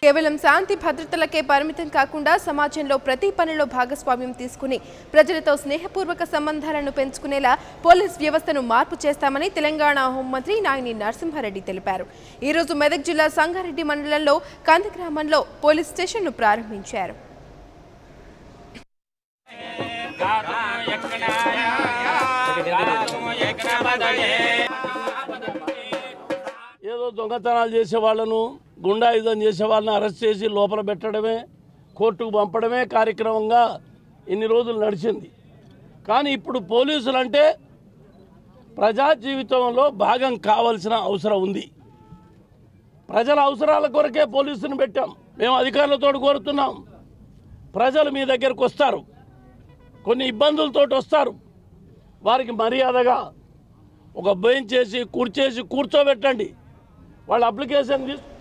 కేవలం శాంతి భద్రతలకే పరిమితం కాకుండా సమాజంలో ప్రతి పనిలో భాగస్వామ్యం తీసుకుని ప్రజలతో స్నేహపూర్వక సంబంధాలను పెంచుకునేలా పోలీస్ వ్యవస్థను మార్పు చేస్తామని తెలంగాణ హోంమంత్రి నాగిని నరసింహారెడ్డి తెలిపారు ఈ రోజు మెదక్ జిల్లా సంగారెడ్డి మండలంలో కంది గ్రామంలో పోలీస్ స్టేషన్ను ప్రారంభించారు ఏదో దొంగతనాలు చేసే వాళ్ళను గుండాయుధం చేసే వాళ్ళని అరెస్ట్ చేసి లోపల పెట్టడమే కోర్టుకు పంపడమే కార్యక్రమంగా ఇన్ని రోజులు నడిచింది కానీ ఇప్పుడు పోలీసులు అంటే ప్రజా జీవితంలో భాగం కావాల్సిన అవసరం ఉంది ప్రజల అవసరాల కొరకే పోలీసుని పెట్టాం మేము అధికారులతో కోరుతున్నాం ప్రజలు మీ దగ్గరకు వస్తారు కొన్ని ఇబ్బందులతో వస్తారు వారికి మర్యాదగా ఒక బెంచ్ చేసి కూర్చేసి కూర్చోబెట్టండి వాళ్ళ అప్లికేషన్ తీసు